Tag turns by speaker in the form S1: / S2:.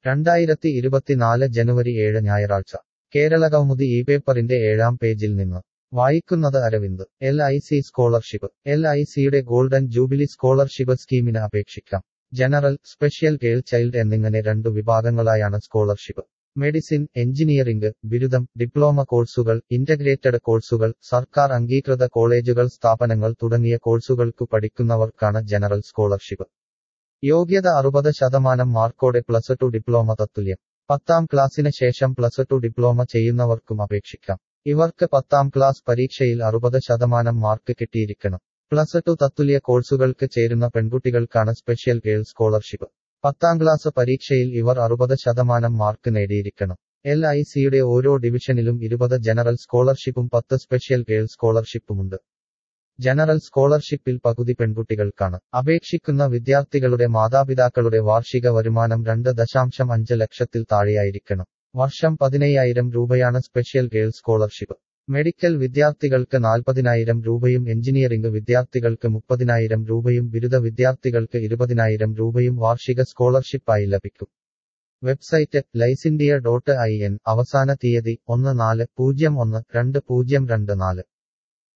S1: രണ്ടായിരത്തി ഇരുപത്തിനാല് ജനുവരി ഏഴ് ഞായറാഴ്ച കേരളകൗമുദി ഈ പേപ്പറിന്റെ ഏഴാം പേജിൽ നിന്ന് വായിക്കുന്നത് Aravind L I C scholarship L I സിയുടെ ഗോൾഡൻ ജൂബിലി സ്കോളർഷിപ്പ് സ്കീമിന് അപേക്ഷിക്കാം ജനറൽ സ്പെഷ്യൽ ഗേൾ ചൈൽഡ് എന്നിങ്ങനെ രണ്ടു വിഭാഗങ്ങളായാണ് സ്കോളർഷിപ്പ് മെഡിസിൻ എഞ്ചിനീയറിംഗ് ബിരുദം ഡിപ്ലോമ കോഴ്സുകൾ ഇന്റഗ്രേറ്റഡ് കോഴ്സുകൾ സർക്കാർ അംഗീകൃത കോളേജുകൾ സ്ഥാപനങ്ങൾ തുടങ്ങിയ കോഴ്സുകൾക്കു പഠിക്കുന്നവർക്കാണ് ജനറൽ സ്കോളർഷിപ്പ് യോഗ്യത അറുപത് ശതമാനം മാർക്കോടെ പ്ലസ് ടു ഡിപ്ലോമ തത്തുല്യം പത്താം ക്ലാസ്സിന് ശേഷം പ്ലസ് ടു ഡിപ്ലോമ ചെയ്യുന്നവർക്കും അപേക്ഷിക്കാം ഇവർക്ക് പത്താം ക്ലാസ് പരീക്ഷയിൽ അറുപത് ശതമാനം മാർക്ക് കിട്ടിയിരിക്കണം പ്ലസ് ടു തത്തുല്യ കോഴ്സുകൾക്ക് ചേരുന്ന പെൺകുട്ടികൾക്കാണ് സ്പെഷ്യൽ ഗേൾ സ്കോളർഷിപ്പ് പത്താം ക്ലാസ് പരീക്ഷയിൽ ഇവർ അറുപത് ശതമാനം മാർക്ക് നേടിയിരിക്കണം എൽ ഐ സിയുടെ ഓരോ ഡിവിഷനിലും ഇരുപത് ജനറൽ സ്കോളർഷിപ്പും പത്ത് സ്പെഷ്യൽ ഗേൾ സ്കോളർഷിപ്പുമുണ്ട് ജനറൽ സ്കോളർഷിപ്പിൽ പകുതി പെൺകുട്ടികൾക്കാണ് അപേക്ഷിക്കുന്ന വിദ്യാർത്ഥികളുടെ മാതാപിതാക്കളുടെ വാർഷിക വരുമാനം രണ്ട് ദശാംശം അഞ്ച് ലക്ഷത്തിൽ താഴെയായിരിക്കണം വർഷം പതിനയ്യായിരം രൂപയാണ് സ്പെഷ്യൽ ഗേൾ സ്കോളർഷിപ്പ് മെഡിക്കൽ വിദ്യാർത്ഥികൾക്ക് നാൽപ്പതിനായിരം രൂപയും എഞ്ചിനീയറിംഗ് വിദ്യാർത്ഥികൾക്ക് മുപ്പതിനായിരം രൂപയും ബിരുദ വിദ്യാർത്ഥികൾക്ക് ഇരുപതിനായിരം രൂപയും വാർഷിക സ്കോളർഷിപ്പായി ലഭിക്കും website LIC India dot I N അവസാന തീയതി ഒന്ന് നാല് പൂജ്യം ഒന്ന് രണ്ട് പൂജ്യം രണ്ട് നാല്